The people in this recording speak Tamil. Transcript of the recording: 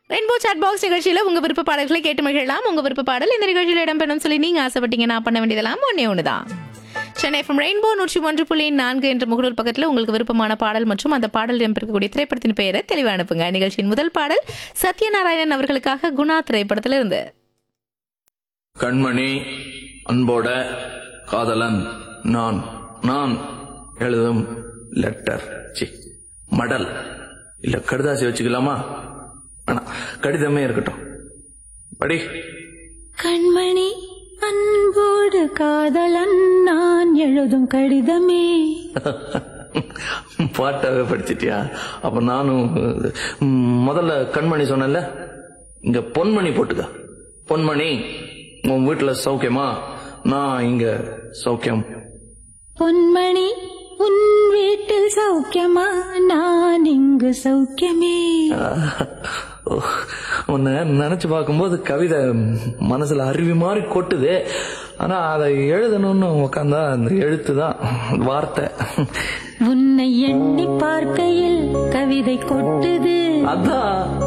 ரெயின்போ சாட் பாக்ஸ் நிகழ்ச்சியில் உங்கள் விருப்ப பாடல்களை கேட்டு மகிழலாம் உங்கள் விருப்ப பாடல் இந்த நிகழ்ச்சியில் இடம்பெறும் சொல்லி நீங்கள் ஆசைப்பட்டீங்க நான் பண்ண வேண்டியதெல்லாம் ஒன்றே ஒன்று தான் சென்னை ஃப்ரம் ரெயின்போ நூற்றி ஒன்று புள்ளி நான்கு என்ற முகநூல் பக்கத்தில் உங்களுக்கு விருப்பமான பாடல் மற்றும் அந்த பாடல் இடம்பெறக்கூடிய திரைப்படத்தின் பெயரை தெளிவாக அனுப்புங்க நிகழ்ச்சியின் முதல் பாடல் சத்யநாராயணன் அவர்களுக்காக குணா திரைப்படத்திலிருந்து கண்மணி அன்போட காதலன் நான் நான் எழுதும் லெட்டர் சி மடல் இல்ல கடுதாசி வச்சுக்கலாமா வேணாம் கடிதமே இருக்கட்டும் படி கண்மணி அன்போடு காதலன் நான் எழுதும் கடிதமே பாட்டாவே படிச்சிட்டியா அப்ப நானும் ம், முதல்ல கண்மணி சொன்னேன்ல இங்க பொன்மணி போட்டுக்க பொன்மணி உன் வீட்டுல சௌக்கியமா நான் இங்க சௌக்கியம் பொன்மணி உன் வீட்டில் சௌக்கியமா நான் இங்கு சௌக்கியமே உன்னை நினைச்சு பார்க்கும்போது கவிதை மனசுல அருவி மாதிரி கொட்டுது ஆனா அதை எழுதணும்னு உக்காந்தா அந்த எழுத்து தான் வார்த்தை உன்னை எண்ணி பார்க்கையில் கவிதை கொட்டுது அதான்